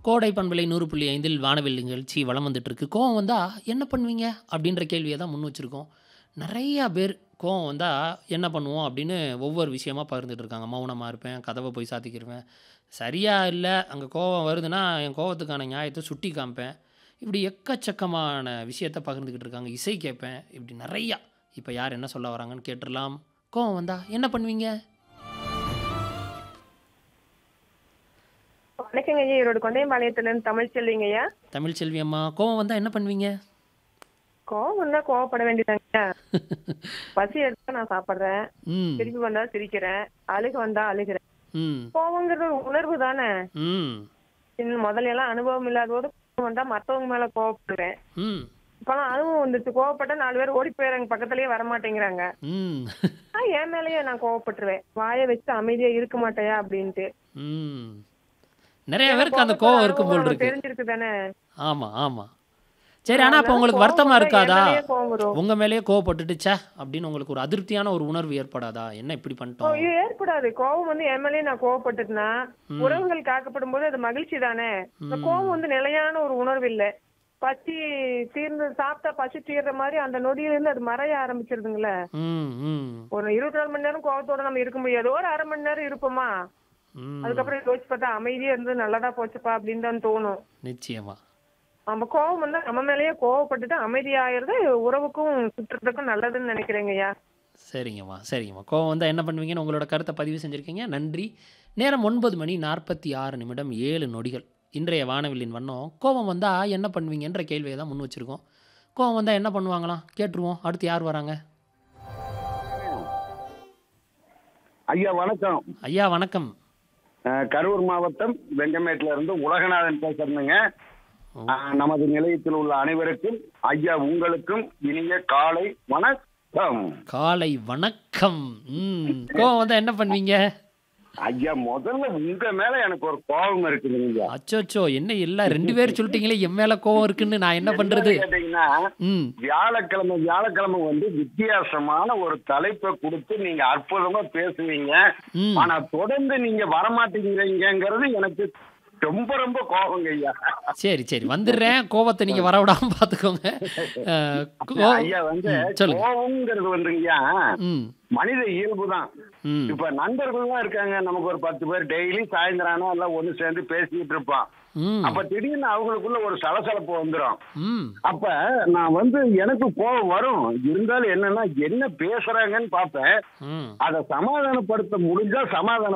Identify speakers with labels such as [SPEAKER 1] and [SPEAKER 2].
[SPEAKER 1] கோடை பண்பலை நூறு புள்ளி ஐந்தில் வானவில் நிகழ்ச்சி வலம் வந்துட்டு இருக்கு கோவம் வந்தா என்ன பண்ணுவீங்க அப்படின்ற கேள்வியை தான் முன் வச்சிருக்கோம் நிறையா பேர் கோவம் வந்தா என்ன பண்ணுவோம் அப்படின்னு ஒவ்வொரு விஷயமா பகிர்ந்துட்டு இருக்காங்க மௌனமாக இருப்பேன் கதவை போய் சாத்திக்கிருவேன் சரியா இல்லை அங்கே கோவம் வருதுன்னா என் கோவத்துக்கான நியாயத்தை சுட்டி காமிப்பேன் இப்படி எக்கச்சக்கமான விஷயத்த பகிர்ந்துக்கிட்டு இருக்காங்க இசை கேட்பேன் இப்படி நிறையா இப்போ யார் என்ன சொல்ல வராங்கன்னு கேட்டுடலாம் கோவம் வந்தா என்ன பண்ணுவீங்க
[SPEAKER 2] வணக்கங்க ஐயா ஈரோடு கொண்டையம்பாளையத்துல இருந்து தமிழ் செல்விங்க ஐயா
[SPEAKER 1] தமிழ் செல்வி அம்மா கோவம் வந்தா என்ன பண்ணுவீங்க
[SPEAKER 2] கோவம் வந்தா கோவப்பட வேண்டியதாங்க பசி எடுத்தா நான் சாப்பிடுறேன்
[SPEAKER 1] ம்
[SPEAKER 2] சிரிப்பு வந்தா சிரிக்கிறேன் அழுக வந்தா அழுகிறேன்
[SPEAKER 1] ம்
[SPEAKER 2] கோவங்கிறது ஒரு உணர்வு தானே
[SPEAKER 1] ம்
[SPEAKER 2] இன்னும் முதல்ல எல்லாம் அனுபவம் இல்லாதபோது கோவம் வந்தா மத்தவங்க மேல கோவப்படுவேன்
[SPEAKER 1] ம்
[SPEAKER 2] இப்பெல்லாம் அனுபவம் வந்துச்சு கோவப்பட்டா நாலு பேர் ஓடி போயிடுறாங்க பக்கத்துலயே வர மாட்டேங்கிறாங்க
[SPEAKER 1] ம்
[SPEAKER 2] ஆஹ் என் மேலயே நான் கோவப்பட்டுருவேன் வாயை வச்சு அமைதியா இருக்க மாட்டேயா அப்படின்ட்டு
[SPEAKER 1] ம் நிறைய பேருக்கு அந்த கோவம் இருக்கும் போல் இருக்கு
[SPEAKER 2] தெரிஞ்சிருக்கு தானே
[SPEAKER 1] ஆமா ஆமா சரி ஆனா அப்போ உங்களுக்கு வருத்தமா இருக்காதா
[SPEAKER 2] கோவம் வரும்
[SPEAKER 1] உங்க மேலேயே கோவப்பட்டுட்டு ச்சே அப்படின்னு உங்களுக்கு ஒரு அதிருப்தியான ஒரு உணர்வு ஏற்படாதா என்ன இப்படி
[SPEAKER 2] ஓ,
[SPEAKER 1] பண்ணிட்டோம்
[SPEAKER 2] இது ஏற்படாது கோவம் வந்து என் மேலயே நான் கோவப்பட்டுட்டுனா உறவுகள் காக்கப்படும் போது அது மகிழ்ச்சி தானே இந்த கோவம் வந்து நிலையான ஒரு உணர்வு இல்ல பசி தீர்ந்து சாப்பிட்டா பசி தீர்ற மாதிரி அந்த நொடியில இருந்து அது மறைய ஆரம்பிச்சிருதுங்களே
[SPEAKER 1] ம் ம்
[SPEAKER 2] ஒரு இருபத்தி நாலு மணி நேரம் கோவத்தோட நம்ம இருக்க முடியாது ஒரு அரை மணி நேரம் இருப்போமா
[SPEAKER 1] ம்
[SPEAKER 2] அதுக்கப்புறம் யோசிச்சு பார்த்தா அமைதியா இருந்து நல்லதா போச்சுப்பா அப்படின்னு தான் தோணும்
[SPEAKER 1] நிச்சயமா
[SPEAKER 2] நம்ம கோவம் வந்து நம்ம மேலயே கோவப்பட்டுட்டு அமைதியாகிறது உறவுக்கும் சுற்றுறதுக்கும் நல்லதுன்னு நினைக்கிறேங்க ஐயா
[SPEAKER 1] சரிங்கம்மா சரிங்கம்மா கோவம் வந்தால் என்ன பண்ணுவீங்கன்னு உங்களோட கருத்தை பதிவு செஞ்சுருக்கீங்க நன்றி நேரம் ஒன்பது மணி நாற்பத்தி ஆறு நிமிடம் ஏழு நொடிகள் இன்றைய வானவில்லின் வண்ணம் கோவம் வந்தால் என்ன பண்ணுவீங்கன்ற கேள்வியை தான் முன் வச்சுருக்கோம் கோவம் வந்தால் என்ன பண்ணுவாங்களாம் கேட்டுருவோம் அடுத்து யார் வராங்க
[SPEAKER 3] ஐயா வணக்கம்
[SPEAKER 1] ஐயா வணக்கம்
[SPEAKER 3] அஹ், கரூர் மாவட்டம் வெங்கமேட்ல இருந்து உலகநாதன் பேசுறேங்க அஹ், நமது நிலையத்தில் உள்ள அனைவருக்கும் ஐயா உங்களுக்கும் இனிய காலை வணக்கம்
[SPEAKER 1] காலை வணக்கம் ம் கோவம் வந்தால் என்ன பண்ணுவீங்க
[SPEAKER 3] ஐயா முதல்ல உங்க மேல எனக்கு ஒரு கோபம் இருக்குதுங்க
[SPEAKER 1] அச்சோச்சோ என்ன எல்லாம் ரெண்டு பேர் சொல்லிட்டீங்களே என் மேலே கோவம் இருக்குன்னு நான் என்ன பண்ணுறது
[SPEAKER 3] கேட்டீங்கன்னா
[SPEAKER 1] ம்
[SPEAKER 3] வியாழக்கிழமை வியாழக்கிழமை வந்து வித்தியாசமான ஒரு தலைப்பை கொடுத்து நீங்க அற்புதமா பேசுவீங்க
[SPEAKER 1] ம்
[SPEAKER 3] ஆனா தொடர்ந்து நீங்க வரமாட்டேங்கிறீங்கிறது எனக்கு ரொம்ப ரொம்ப கோபங்க ஐயா
[SPEAKER 1] சரி சரி வந்துடுறேன் கோவத்தை நீங்கள் வரவிடாமல் பார்த்துக்கோங்க அஹ், கோ-
[SPEAKER 3] ஐயா வந்து
[SPEAKER 1] ம், சொல்லுங்க
[SPEAKER 3] கோபம்ங்கிறது வந்துங்கய்யா
[SPEAKER 1] ம்
[SPEAKER 3] மனித இயல்பு தான்
[SPEAKER 1] ம்
[SPEAKER 3] இப்ப நண்பர்கள்லாம் இருக்காங்க நமக்கு ஒரு பத்து பேர் டெய்லி சாயந்தரம் ஆனா எல்லாம் ஒண்ணு சேர்ந்து பேசிக்கிட்டு இருப்பான்
[SPEAKER 1] ம்
[SPEAKER 3] அப்ப திடீர்னு அவங்களுக்குள்ள ஒரு சலசலப்பு வந்துரும்
[SPEAKER 1] ம்
[SPEAKER 3] அப்ப நான் வந்து எனக்கு கோபம் வரும் இருந்தாலும் என்னன்னா என்ன பேசுறாங்கன்னு பார்ப்பேன்
[SPEAKER 1] ம்
[SPEAKER 3] அதை சமாதானப்படுத்த முடிஞ்சா சமாதானம்